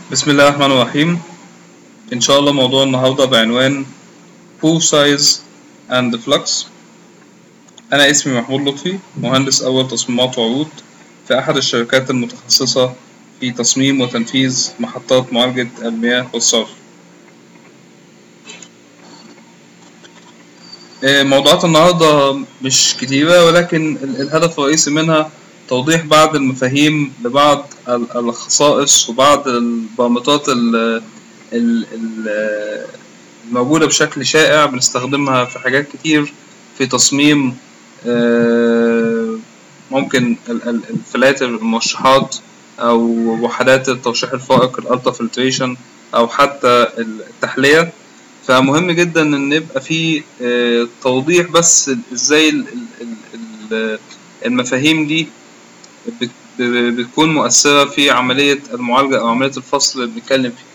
بسم الله الرحمن الرحيم إن شاء الله موضوع النهاردة بعنوان pool size and flux أنا اسمي محمود لطفي مهندس أول تصميمات وعروض في أحد الشركات المتخصصة في تصميم وتنفيذ محطات معالجة المياه والصرف آه، موضوعات النهاردة مش كتيرة ولكن ال- الهدف الرئيسي منها توضيح بعض المفاهيم لبعض ال- الخصائص وبعض البرمجات ال- ال- ال- الموجودة بشكل شائع بنستخدمها في حاجات كتير في تصميم آه، ممكن ال- ال- الفلاتر المرشحات أو وحدات الترشيح الفائق الألترا فلتريشن أو حتى التحلية فمهم جدا ان يبقى في آه، توضيح بس ازاي ال- ال- ال- ال- المفاهيم دي بت- ب- بتكون مؤثرة في عملية المعالجة أو عملية الفصل اللي بنتكلم فيه.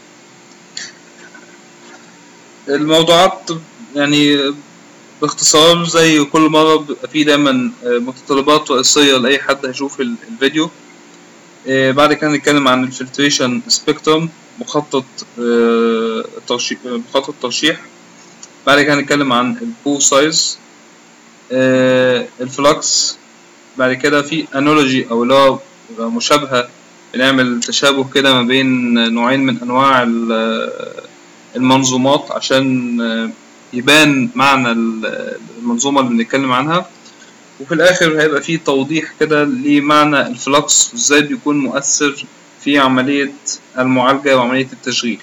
الموضوعات يعني باختصار زي كل مرة بيبقى فيه دايما آه، متطلبات رئيسية لأي حد هيشوف ال- الفيديو آه، بعد كده نتكلم عن الفلتريشن سبيكتروم مخطط آه، الترشيح مخطط ترشيح بعد كده هنتكلم عن البول سايز الفلكس بعد كده في انالوجي او اللي هو مشابهة بنعمل تشابه كده ما بين نوعين من انواع ال- المنظومات عشان آه، يبان معنى ال- المنظومة اللي بنتكلم عنها وفي الاخر هيبقى في توضيح كده لمعنى الفلكس وازاي بيكون مؤثر في عملية المعالجة وعملية التشغيل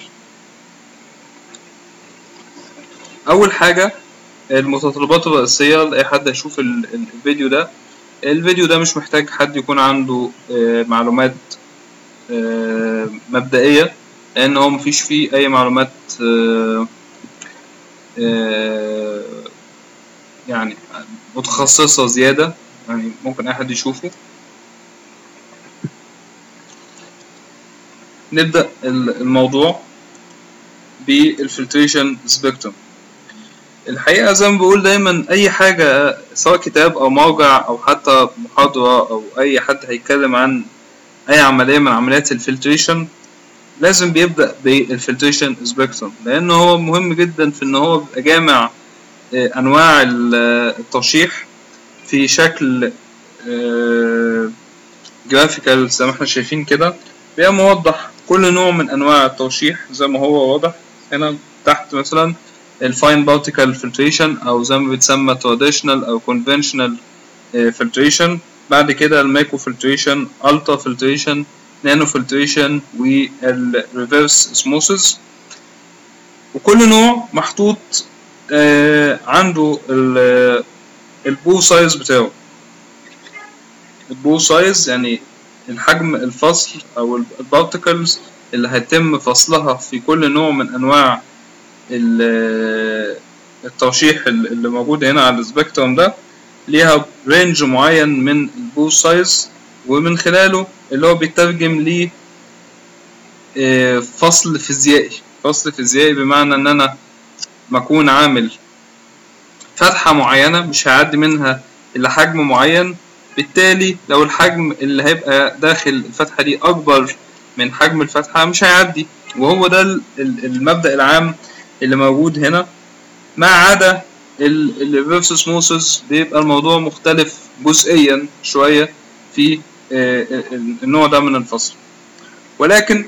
اول حاجة المتطلبات الرئيسية لأي حد هيشوف ال- ال- الفيديو ده الفيديو ده مش محتاج حد يكون عنده آه، معلومات آه، مبدئية لأن هو مفيش فيه أي معلومات آه، آه، يعني متخصصة زيادة يعني ممكن أي حد يشوفه نبدأ ال- الموضوع بالفلتريشن سبيكتروم الحقيقة زي ما بقول دايما أي حاجة سواء كتاب أو موقع أو حتى محاضرة أو أي حد هيتكلم عن أي عملية من عمليات الفلتريشن لازم بيبدأ بالفلتريشن سبيكتروم لأنه هو مهم جدا في إن هو بيبقى جامع آه، أنواع ال- الترشيح في شكل جرافيكال زي ما احنا شايفين كده بيبقى موضح كل نوع من أنواع الترشيح زي ما هو واضح هنا تحت مثلا الفاين بارتيكل فلتريشن او زي ما بيتسمى تراديشنال او كونفنشنال فلتريشن بعد كده المايكرو فلتريشن الترا فلتريشن نانو فلتريشن والريفرس اسموسيس وكل نوع محطوط آه، عنده ال- البو سايز بتاعه البو سايز يعني الحجم الفصل او البارتيكلز اللي هيتم فصلها في كل نوع من انواع ال- الترشيح اللي موجود هنا على السبيكترم ده ليها رينج معين من البول سايز ومن خلاله اللي هو بيترجم ل آه، فصل فيزيائي فصل فيزيائي بمعنى ان انا ما اكون عامل فتحة معينة مش هيعدي منها إلا حجم معين بالتالي لو الحجم اللي هيبقى داخل الفتحة دي أكبر من حجم الفتحة مش هيعدي وهو ده ال- ال- المبدأ العام اللي موجود هنا ما عدا الريفرس اسموسس بيبقى الموضوع مختلف جزئيا شوية في آه، آه، النوع ده من الفصل ولكن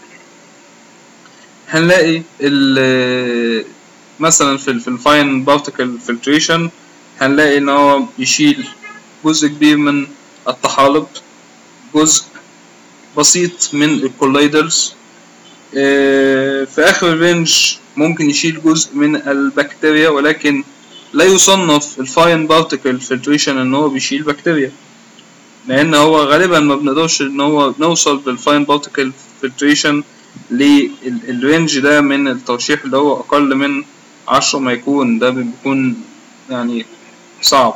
هنلاقي ال- مثلا في ال في الفاين بارتيكل فلتريشن هنلاقي ان هو يشيل جزء كبير من الطحالب جزء بسيط من الكولايدرز آه، في اخر الرينج ممكن يشيل جزء من البكتيريا ولكن لا يصنف الفاين بارتيكل فلتريشن ان هو بيشيل بكتيريا لان هو غالبا ما بنقدرش ان هو نوصل بالفاين بارتيكل فلتريشن للرينج ده من الترشيح اللي هو اقل من عشرة ما يكون ده بيكون يعني صعب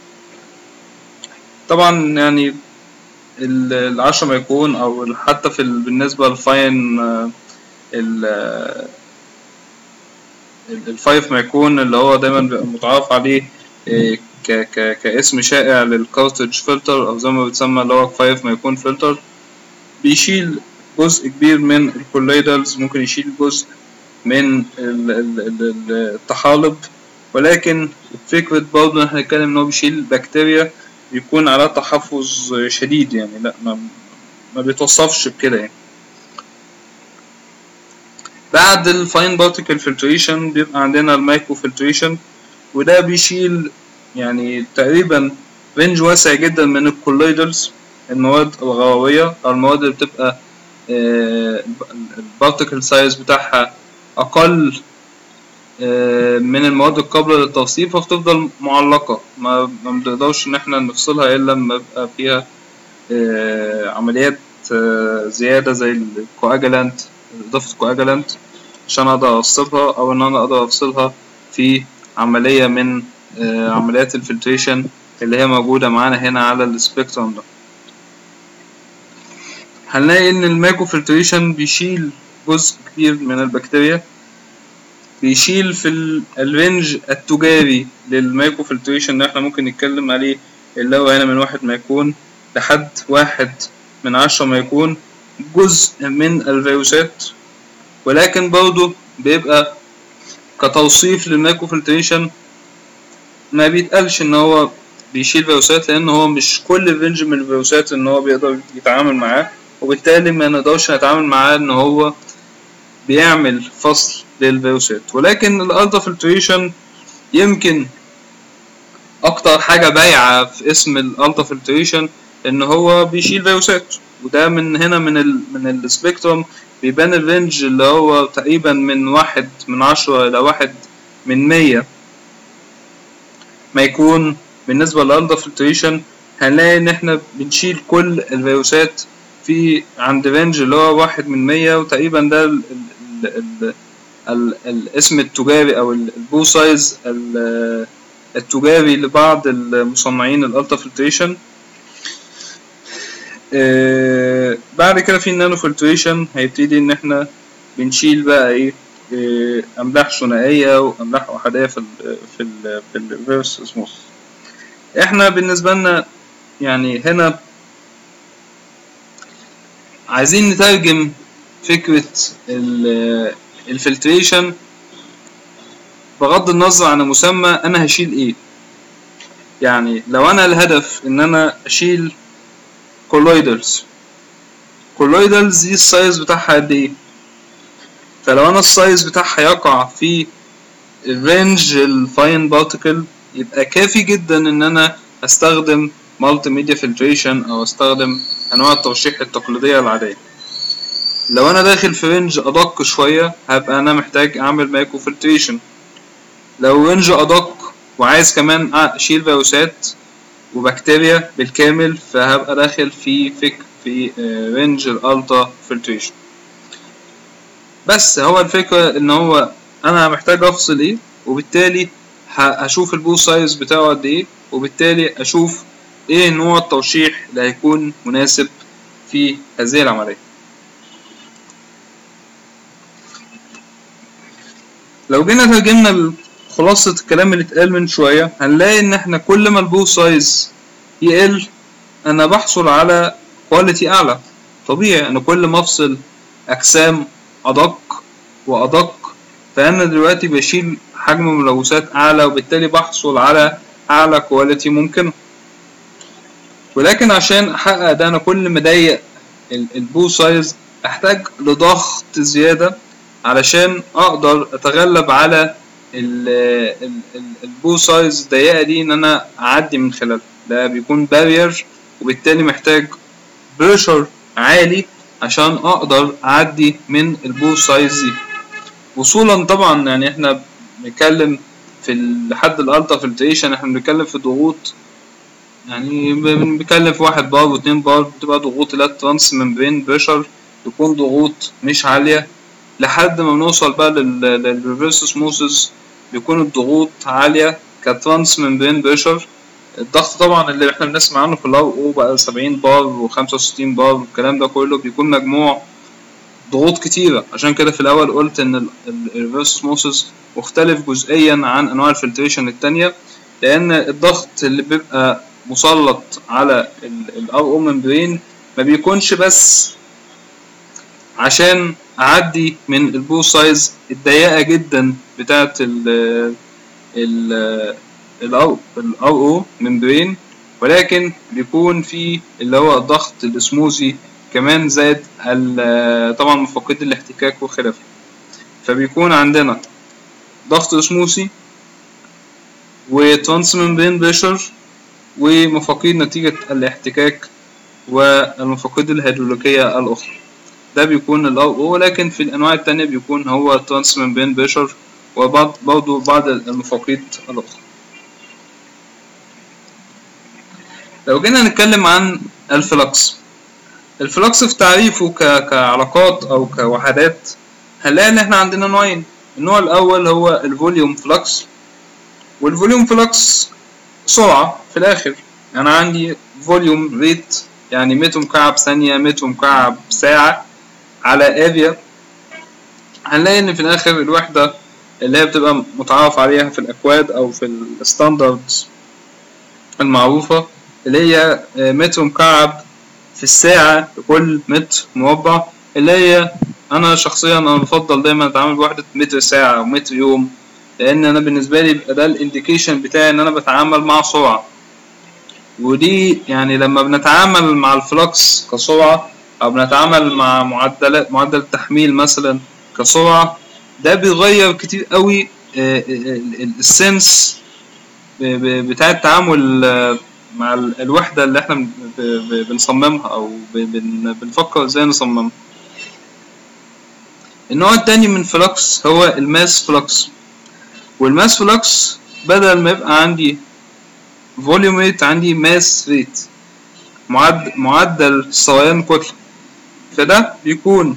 طبعا يعني ال- العشرة ما يكون او ال- حتى في ال- بالنسبة للفاين آه، ال آه، ال- الفايف ما يكون اللي هو دايما بيبقى متعارف عليه آه، ك ك كاسم شائع للكارتج فلتر او زي ما بيتسمى اللي هو فايف ما يكون فلتر بيشيل جزء كبير من الكولويدالز ممكن يشيل جزء من ال- ال- ال- ال- الطحالب ولكن فكرة برضه إن احنا نتكلم إن هو بيشيل بكتيريا بيكون على تحفظ شديد يعني لا ما, ما بيتوصفش بكده يعني بعد الفاين بارتيكل فلتريشن بيبقى عندنا المايكرو فلتريشن وده بيشيل يعني تقريبا رينج واسع جدا من الكولويدالز المواد الغروية أو المواد اللي بتبقى البارتيكل سايز بتاعها أقل آه، من المواد القابلة للتوصيف فبتفضل معلقة ما ما بنقدرش إن احنا نفصلها إلا لما يبقى فيها آه، عمليات آه، زيادة زي الكواجلانت إضافة كواجلانت عشان أقدر أوصلها أو إن أنا أقدر أفصلها في عملية من آه، عمليات الفلتريشن اللي هي موجودة معانا هنا على السبيكترم ده هنلاقي إن المايكرو فلتريشن بيشيل جزء كبير من البكتيريا بيشيل في ال- الرينج التجاري للمايكرو فلتريشن اللي احنا ممكن نتكلم عليه اللي هو هنا من واحد ما يكون لحد واحد من عشرة ما يكون جزء من الفيروسات ولكن برضه بيبقى كتوصيف للمايكرو فلتريشن ما بيتقالش ان هو بيشيل فيروسات لان هو مش كل الرينج من الفيروسات ان هو بيقدر يتعامل معاه وبالتالي ما نقدرش نتعامل معاه ان هو بيعمل فصل للفيروسات ولكن الالترا فلتريشن يمكن اكتر حاجه بايعه في اسم الالترا فلتريشن ان هو بيشيل فيروسات وده من هنا من ال من السبيكتروم بيبان الرينج اللي هو تقريبا من واحد من عشرة إلى واحد من مية ما يكون بالنسبة للألترا فلتريشن هنلاقي إن إحنا بنشيل كل الفيروسات في عند رينج اللي هو واحد من مية وتقريبا ده ال ال ال ال الاسم التجاري أو ال- البو سايز ال- التجاري لبعض المصنعين الألترا فلتريشن آه، بعد كده في النانو فلتريشن هيبتدي ان احنا بنشيل بقى ايه آه، املاح ثنائيه واملاح احاديه في ال في ال في الريفرس اسموس احنا بالنسبه لنا يعني هنا عايزين نترجم فكره ال- الفلتريشن بغض النظر عن المسمى انا هشيل ايه يعني لو انا الهدف ان انا اشيل كولويدالز كولويدالز دي السايز بتاعها قد ايه فلو انا السايز بتاعها يقع في الرينج الفاين بارتيكل يبقى كافي جدا ان انا استخدم مالتي ميديا فلتريشن او استخدم انواع الترشيح التقليديه العاديه لو انا داخل في رينج ادق شويه هبقى انا محتاج اعمل مايكرو فلتريشن لو رينج ادق وعايز كمان اشيل فيروسات وبكتيريا بالكامل فهبقى داخل في فكر في رينج الالترا فلتريشن بس هو الفكرة ان هو انا محتاج افصل ايه وبالتالي ه- هشوف البو سايز بتاعه قد ايه وبالتالي اشوف ايه نوع الترشيح اللي هيكون مناسب في هذه العملية لو جينا ترجمنا خلاصة الكلام اللي اتقال من شوية هنلاقي إن إحنا كل ما البو سايز يقل أنا بحصل على كواليتي أعلى طبيعي أنا كل ما أفصل أجسام أدق وأدق فأنا دلوقتي بشيل حجم ملوثات أعلى وبالتالي بحصل على أعلى كواليتي ممكن ولكن عشان أحقق ده أنا كل ما أضيق ال- البو سايز أحتاج لضغط زيادة علشان أقدر أتغلب على ال- ال- ال- البو سايز الضيقة دي إن أنا أعدي من خلالها ده بيكون بارير وبالتالي محتاج بريشر عالي عشان أقدر أعدي من البو سايز دي وصولا طبعا يعني احنا بنتكلم في لحد الالترا فلتريشن احنا بنتكلم في ضغوط يعني ب- بنتكلم في واحد بار واتنين بار بتبقى ضغوط اللي هي الترانس ممبرين بريشر تكون ضغوط مش عالية لحد ما بنوصل بقى للريفرس اسموسيس بيكون الضغوط عالية كترانس ممبرين بريشر الضغط طبعا اللي احنا بنسمع عنه في الار او بقى 70 بار وخمسة وستين بار والكلام ده كله بيكون مجموع ضغوط كتيرة عشان كده في الأول قلت إن الريفرس اسموسيس مختلف جزئيا عن أنواع الفلتريشن التانية لأن الضغط اللي بيبقى مسلط على الار او ممبرين ما بيكونش بس عشان اعدي من البو سايز الضيقه جدا بتاعه ال ال الاو الاو او ممبرين ولكن بيكون في اللي هو الضغط الاسموزي كمان زائد طبعا مفقد الاحتكاك وخلافه فبيكون عندنا ضغط اسموسي وترانس ممبرين بريشر ومفاقيد نتيجة الاحتكاك والمفاقيد الهيدروليكية الأخرى ده بيكون ال أو ولكن في الأنواع التانية بيكون هو ترانس ممبرين بريشر وبعض برضه بعض المفاقيد الأخرى لو جينا نتكلم عن الفلكس الفلكس في تعريفه ك... كعلاقات أو كوحدات هنلاقي إن إحنا عندنا نوعين النوع الأول هو الفوليوم فلكس والفوليوم فلكس سرعة في الآخر أنا عندي فوليوم ريت يعني متر مكعب ثانية متر مكعب ساعة على اريا هنلاقي إن في الآخر الوحدة اللي هي بتبقى متعارف عليها في الأكواد أو في الستاندردز المعروفة اللي هي متر مكعب في الساعة لكل متر مربع اللي هي أنا شخصيا أنا بفضل دايما أتعامل بوحدة متر ساعة أو متر يوم لان انا بالنسبه لي بيبقى ده الانديكيشن بتاعي ان انا بتعامل مع سرعه ودي يعني لما بنتعامل مع الفلكس كسرعه او بنتعامل مع معدلات معدل التحميل مثلا كسرعه ده بيغير كتير قوي السنس بتاع التعامل مع الوحده اللي احنا بنصممها او بنفكر ازاي نصممها النوع التاني من فلكس هو الماس فلكس والماس فلكس بدل ما يبقى عندي فوليوم ريت عندي ماس ريت معدل معدل صريان كتلة فده بيكون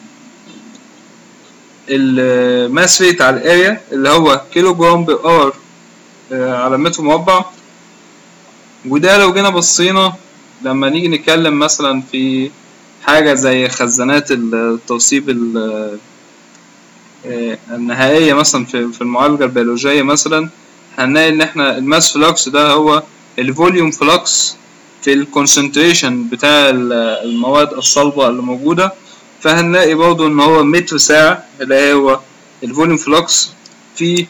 الماس ريت على الاريا اللي هو كيلو جرام بير اور على متر مربع وده لو جينا بصينا لما نيجي نتكلم مثلا في حاجة زي خزانات التوصيب النهائية مثلا في في المعالجة البيولوجية مثلا هنلاقي إن إحنا الماس فلوكس ده هو الفوليوم فلوكس في الكونسنتريشن بتاع المواد الصلبة اللي موجودة فهنلاقي برضه إن هو متر ساعة اللي هو الفوليوم فلوكس في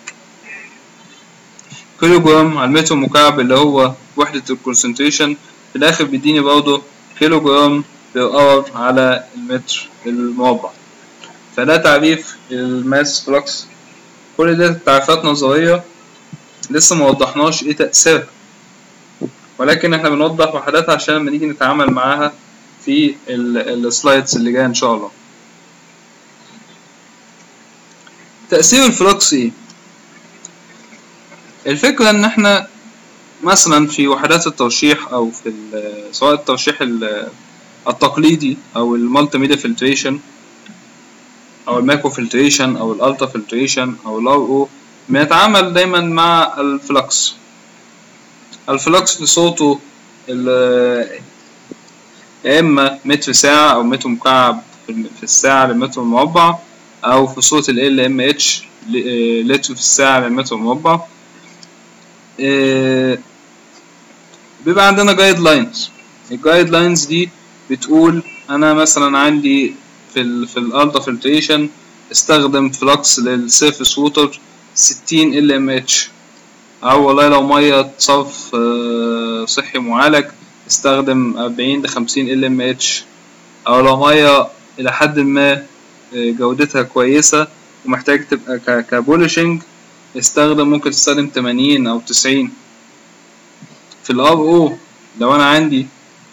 كيلو جرام على المتر مكعب اللي هو وحدة الكونسنتريشن في الآخر بيديني برضه كيلو جرام بير اور على المتر المربع فده تعريف الماس فلوكس كل ده تعريفات نظرية لسه موضحناش ايه تأثيرها ولكن احنا بنوضح وحداتها عشان لما نيجي نتعامل معاها في السلايدز اللي جاية ان شاء الله تأثير الفلوكس ايه الفكرة ان احنا مثلا في وحدات الترشيح او في سواء الترشيح التقليدي او المالتي ميديا فلتريشن او الماكرو فلتريشن او الالترا فلتريشن او الار او بنتعامل دايما مع الفلكس الفلكس في صوته يا اما متر ساعة او متر مكعب في الساعة للمتر مربع او في صوت ال ام اتش لتر في الساعة للمتر مربع بيبقى عندنا جايد لاينز الجايد لاينز دي بتقول انا مثلا عندي في ال في الالترا فلتريشن استخدم فلكس للسيرفيس ووتر 60 ال ام اتش او والله لو ميه صرف صحي معالج استخدم 40 ل 50 ال ام اتش او لو ميه الى حد ما جودتها كويسه ومحتاج تبقى كبولشنج استخدم ممكن تستخدم 80 او 90 في الار او لو انا عندي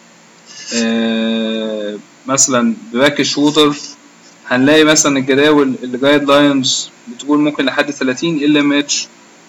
مثلا براكش ووتر هنلاقي مثلا الجداول الجايد لاينز بتقول ممكن لحد 30 ال ام اتش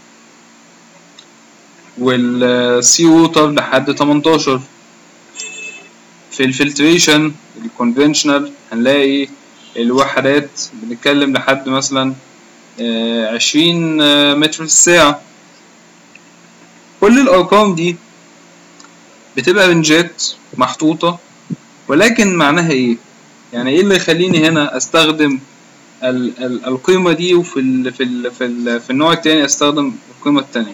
والسي ووتر لحد 18 في الفلتريشن الكونفنشنال هنلاقي الوحدات بنتكلم لحد مثلا عشرين متر في الساعة كل الأرقام دي بتبقى رنجات محطوطة ولكن معناها ايه؟ يعني ايه اللي يخليني هنا استخدم ال ال القيمة دي وفي ال في ال في, ال في النوع التاني استخدم القيمة التانية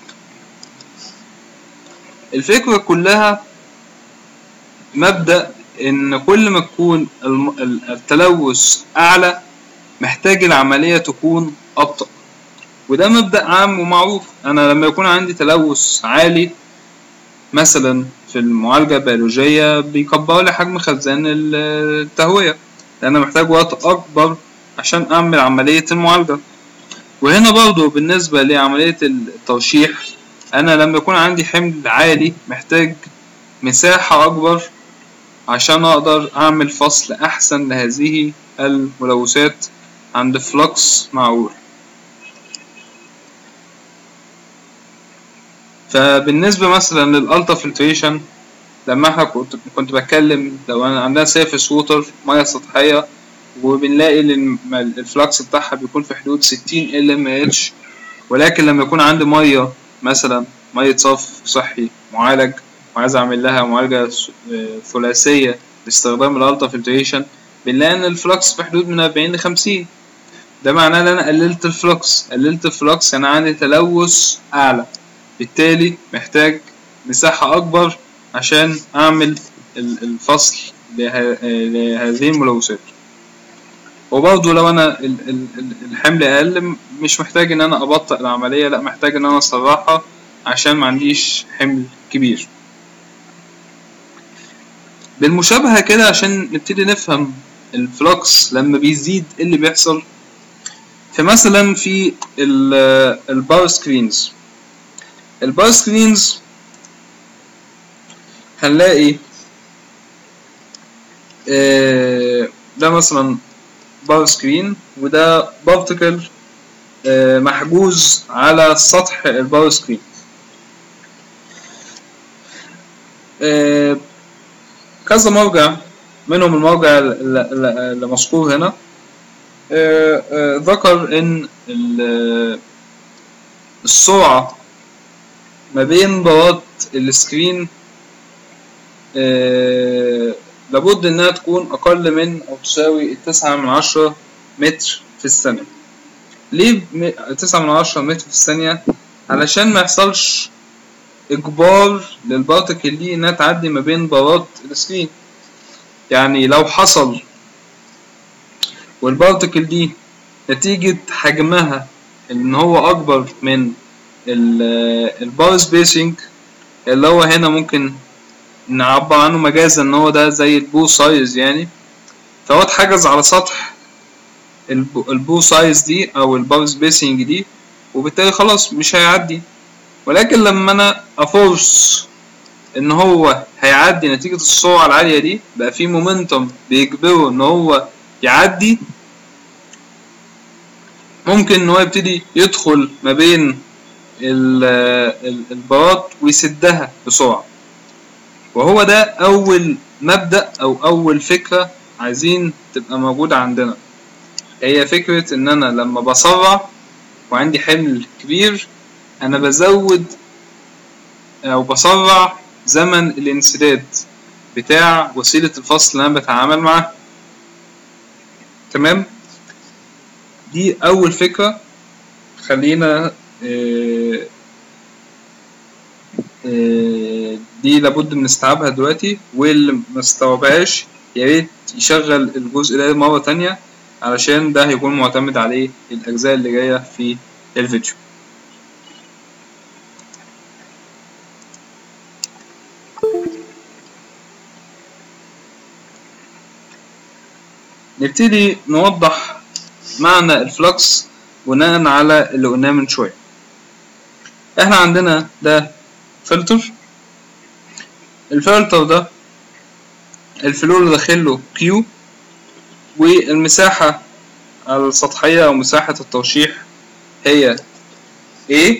الفكرة كلها مبدأ ان كل ما تكون الم- ال- التلوث اعلى محتاج العملية تكون ابطأ وده مبدأ عام ومعروف انا لما يكون عندي تلوث عالي مثلا في المعالجة البيولوجية بيكبروا لي حجم خزان ال- التهوية لأن أنا محتاج وقت أكبر عشان أعمل عملية المعالجة وهنا برضو بالنسبة لعملية الترشيح أنا لما يكون عندي حمل عالي محتاج مساحة أكبر عشان أقدر أعمل فصل أحسن لهذه الملوثات عند فلوكس معقول فبالنسبة مثلا للألتا فلتريشن لما احنا كنت كنت بتكلم لو انا عندنا سيرفيس ووتر ميه سطحيه وبنلاقي ان الم- الفلكس بتاعها بيكون في حدود 60 ال ام اتش ولكن لما يكون عندي ميه مثلا ميه صرف صحي معالج وعايز اعمل لها معالجه س- آه، ثلاثيه باستخدام الالتا فلتريشن بنلاقي ان الفلكس في حدود من 40 ل 50 ده معناه ان انا قللت الفلكس قللت الفلكس انا عندي تلوث اعلى بالتالي محتاج مساحة أكبر عشان أعمل ال- الفصل له- لهذه الملوثات وبرضه لو أنا ال- ال- ال- الحمل أقل م- مش محتاج إن أنا أبطئ العملية لأ محتاج إن أنا أسرعها عشان معنديش حمل كبير بالمشابهة كده عشان نبتدي نفهم الفلوكس لما بيزيد إيه اللي بيحصل فمثلا في ال- الباور سكرينز الباور سكرينز هنلاقي آه، ده مثلا باور سكرين وده بارتكل محجوز على سطح الباور سكرين آه، كذا موقع منهم الموقع اللي- اللي اللي مذكور هنا آه، آه، ذكر ان ال- السرعة ما بين بارات السكرين آه، لابد انها تكون اقل من او تساوي التسعة من عشرة متر في الثانية ليه م- تسعة من عشرة متر في الثانية علشان ما يحصلش اجبار للبارتكل دي انها تعدي ما بين بارات السكرين يعني لو حصل والبارتكل دي نتيجة حجمها ان هو اكبر من البار سبيسنج اللي هو هنا ممكن نعبر عنه مجازا ان هو ده زي البو سايز يعني فهو اتحجز على سطح البو, البو سايز دي او البار سبيسنج دي وبالتالي خلاص مش هيعدي ولكن لما انا افورس ان هو هيعدي نتيجة السرعة العالية دي بقى في مومنتوم بيجبره ان هو يعدي ممكن ان هو يبتدي يدخل ما بين ال- ال- البارات ويسدها بسرعة وهو ده أول مبدأ أو أول فكرة عايزين تبقى موجودة عندنا هي فكرة إن أنا لما بسرع وعندي حمل كبير أنا بزود أو بسرع زمن الانسداد بتاع وسيلة الفصل اللي أنا بتعامل معاها تمام دي أول فكرة خلينا آه، آه، دي لابد من استيعابها دلوقتي واللي ما استوعبهاش يا ريت يشغل الجزء ده مرة تانية علشان ده هيكون معتمد عليه الأجزاء اللي جاية في الفيديو نبتدي نوضح معنى الفلكس بناء على اللي قلناه من شوية احنا عندنا ده فلتر الفلتر ده الفلو اللي داخله كيو والمساحة السطحية أو مساحة الترشيح هي A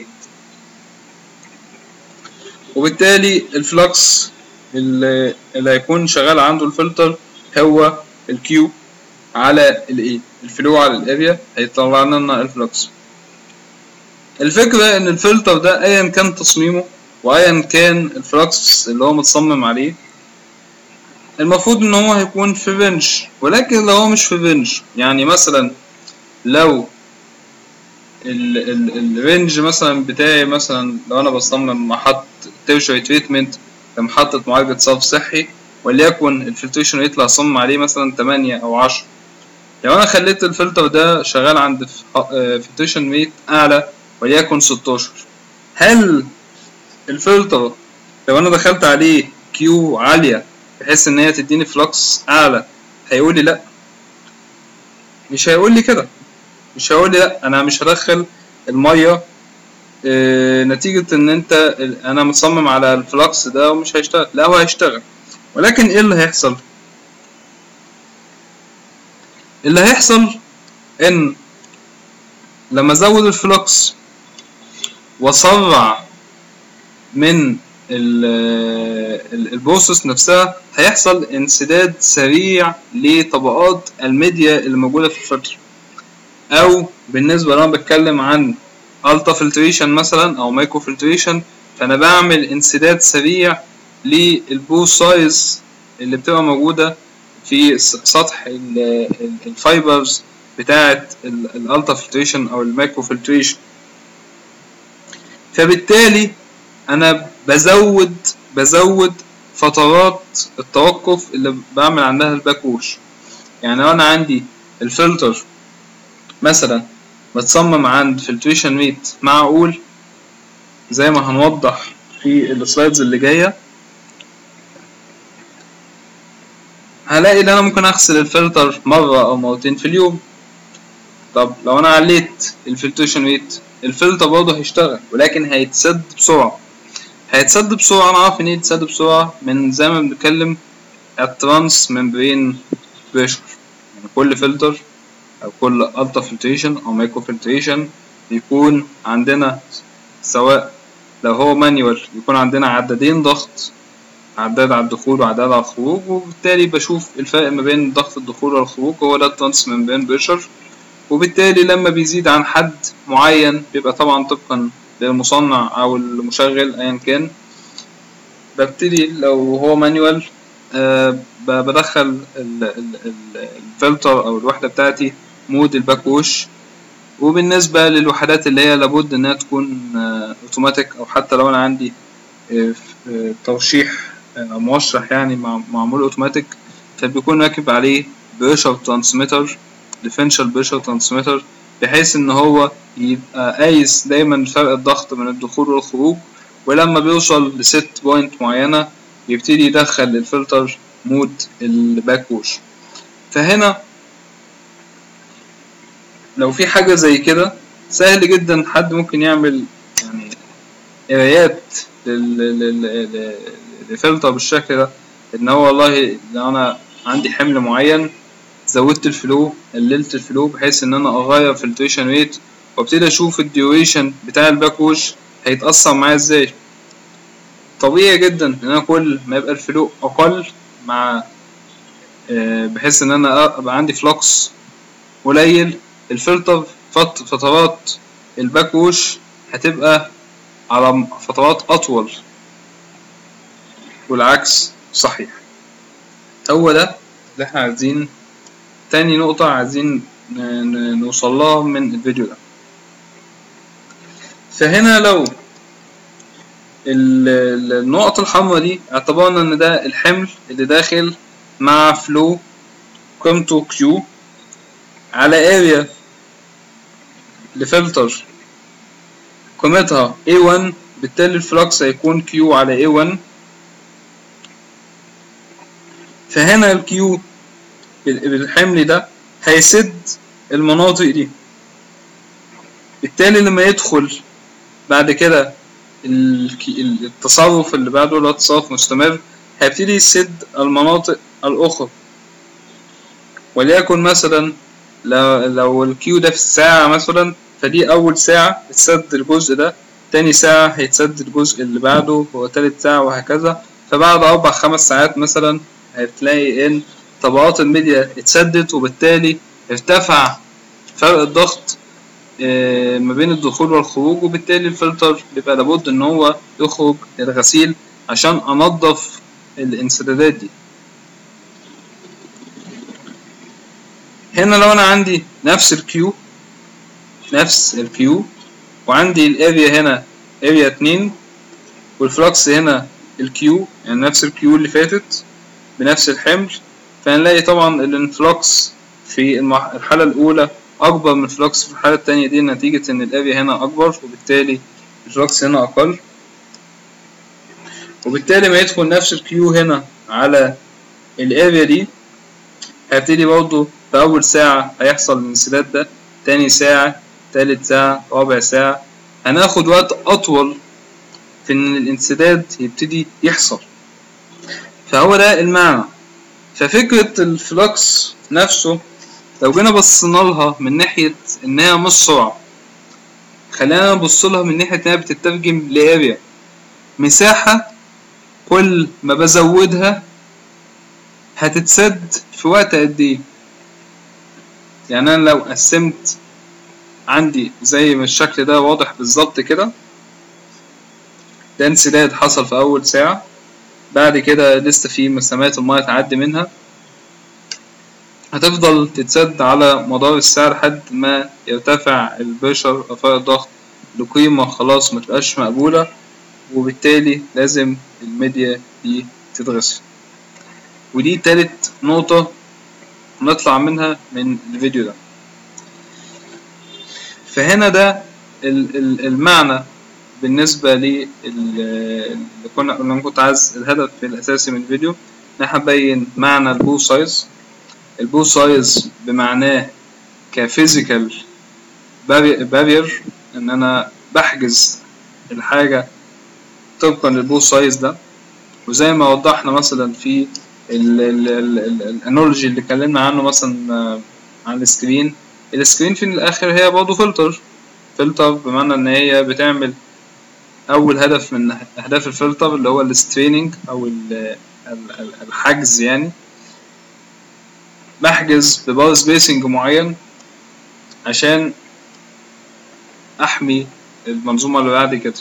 وبالتالي الفلكس اللي, اللي هيكون شغال عنده الفلتر هو الكيو على الاي الفلو على الاريا هيطلع لنا الفلكس الفكرة ان الفلتر ده ايا كان تصميمه وايا كان الفلكس اللي هو متصمم عليه المفروض ان هو هيكون في رينج ولكن لو هو مش في رينج يعني مثلا لو ال ال الرينج مثلا بتاعي مثلا لو انا بصمم محط تيرشري تريتمنت لمحطة معالجة صرف صحي وليكن الفلتريشن ريت اللي هصمم عليه مثلا 8 او 10 لو انا خليت الفلتر ده شغال عند فلتريشن ريت اعلى وليكن 16 هل الفلتر لو انا دخلت عليه كيو عاليه بحيث ان هي تديني فلكس اعلى هيقول لي لا مش هيقول لي كده مش هيقول لي لا انا مش هدخل الميه اه نتيجة ان انت انا مصمم على الفلكس ده ومش هيشتغل لا هو هيشتغل ولكن ايه اللي هيحصل اللي هيحصل ان لما ازود الفلكس واسرع من البروسيس نفسها هيحصل انسداد سريع لطبقات الميديا اللي موجوده في الفلتر او بالنسبه لو انا بتكلم عن التا فلتريشن مثلا او مايكرو فلتريشن فانا بعمل انسداد سريع للبو سايز اللي بتبقى موجوده في سطح الفايبرز بتاعه الالتا فلتريشن او المايكرو فلتريشن فبالتالي انا بزود بزود فترات التوقف اللي بعمل عندها الباك ووش يعني لو انا عندي الفلتر مثلا بتصمم عند فلتريشن ريت معقول زي ما هنوضح في السلايدز اللي جايه هلاقي ان انا ممكن اغسل الفلتر مره او مرتين في اليوم طب لو انا عليت الفلتريشن ريت الفلتر برضه هيشتغل ولكن هيتسد بسرعه هيتسد بسرعه انا عارف ان هي تتسد بسرعه من زي ما بنتكلم الترانس ممبرين بريشر يعني كل فلتر او كل التا فلتريشن او مايكرو فلتريشن بيكون عندنا سواء لو هو مانيوال بيكون عندنا عدادين ضغط عداد على الدخول وعداد على الخروج وبالتالي بشوف الفرق ما بين ضغط الدخول والخروج هو ده الترانس ممبرين بريشر وبالتالي لما بيزيد عن حد معين بيبقى طبعا طبقا للمصنع او المشغل ايا كان ببتدي لو هو مانيوال أه بدخل الفلتر او الوحده بتاعتي مود الباك ووش وبالنسبه للوحدات اللي هي لابد انها تكون اوتوماتيك او حتى لو انا عندي ترشيح موشح يعني معمول اوتوماتيك فبيكون راكب عليه بريشر ترانسميتر ديفرنشال بريشر ترانسميتر بحيث ان هو يبقى قايس دايما فرق الضغط من الدخول والخروج ولما بيوصل لست بوينت معينة يبتدي يدخل الفلتر مود الباك ووش فهنا لو في حاجة زي كده سهل جدا حد ممكن يعمل يعني قرايات لفلتر بالشكل ده ان هو والله لو انا عندي حمل معين زودت الفلو قللت الفلو بحيث ان انا اغير فلتريشن ريت وابتدي اشوف الديوريشن بتاع الباك ووش هيتأثر معايا ازاي طبيعي جدا ان انا كل ما يبقى الفلو اقل مع بحيث ان انا ابقى عندي فلوكس قليل الفلتر فترات الباك ووش هتبقى على فترات اطول والعكس صحيح هو ده اللي احنا عايزين تاني نقطة عايزين نوصل لها من الفيديو ده فهنا لو النقط الحمراء دي اعتبرنا ان ده الحمل اللي داخل مع فلو قيمته كيو على اريا لفلتر قيمتها A1 بالتالي الفلكس هيكون كيو على A1 فهنا الكيو بالحمل ده هيسد المناطق دي بالتالي لما يدخل بعد كده التصرف اللي بعده اللي هو تصرف مستمر هيبتدي يسد المناطق الأخرى وليكن مثلا لو, لو الكيو ده في الساعة مثلا فدي أول ساعة اتسد الجزء ده تاني ساعة هيتسد الجزء اللي بعده هو تالت ساعة وهكذا فبعد أربع خمس ساعات مثلا هتلاقي إن طبقات الميديا اتسدت وبالتالي ارتفع فرق الضغط ما بين الدخول والخروج وبالتالي الفلتر بيبقى لابد ان هو يخرج للغسيل عشان انضف الانسدادات دي هنا لو انا عندي نفس الكيو نفس الكيو وعندي الاريا هنا اريا اتنين والفلكس هنا الكيو يعني نفس الكيو اللي فاتت بنفس الحمل فهنلاقي طبعا الانفلوكس في المح- الحالة الأولى أكبر من الفلوكس في الحالة التانية دي نتيجة إن الأريا هنا أكبر وبالتالي الفلوكس هنا أقل وبالتالي ما يدخل نفس الكيو هنا على الاريا دي هيبتدي برضه في أول ساعة هيحصل الانسداد ده تاني ساعة تالت ساعة رابع ساعة هناخد وقت أطول في إن الانسداد يبتدي يحصل فهو ده المعنى ففكرة الفلوكس نفسه لو جينا بصينا لها من ناحية إن هي مش سرعة خلينا نبص لها من ناحية إنها بتترجم لأريا مساحة كل ما بزودها هتتسد في وقت قد إيه يعني أنا لو قسمت عندي زي ما الشكل ده واضح بالظبط كده ده انسداد حصل في أول ساعة بعد كده لسه في مسامات المية تعدي منها هتفضل تتسد على مدار الساعة لحد ما يرتفع البريشر رفع الضغط لقيمة خلاص متبقاش مقبولة وبالتالي لازم الميديا دي تتغسل ودي تالت نقطة نطلع منها من الفيديو ده فهنا ده ال- ال- المعنى بالنسبة لي اللي كنا اللي أنا كنت عايز الهدف الأساسي من الفيديو إن إحنا نبين معنى البو سايز البو سايز بمعناه كفيزيكال بارير إن أنا بحجز الحاجة طبقا للبو سايز ده وزي ما وضحنا مثلا في الانالوجي اللي اتكلمنا عنه مثلا آه، عن السكرين السكرين في الاخر هي برضه فلتر فلتر بمعنى ان هي بتعمل اول هدف من اهداف الفلتر اللي هو الستريننج او ال- ال- ال- الحجز يعني بحجز ببار سبيسنج معين عشان احمي المنظومه اللي بعد كده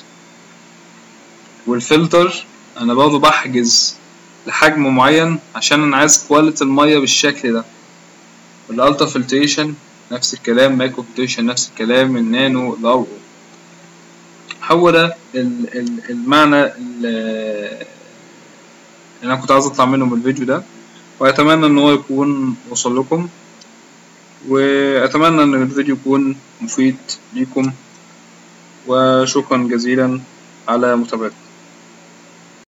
والفلتر انا برضه بحجز لحجم معين عشان انا عايز كواليتي الميه بالشكل ده والالترا فلتريشن نفس الكلام مايكرو فلتريشن نفس الكلام النانو الار هو ده ال- ال- المعنى ال- اللي انا كنت عايز اطلع منه من الفيديو ده واتمنى ان هو يكون وصل لكم واتمنى ان الفيديو يكون مفيد ليكم وشكرا جزيلا على متابعتكم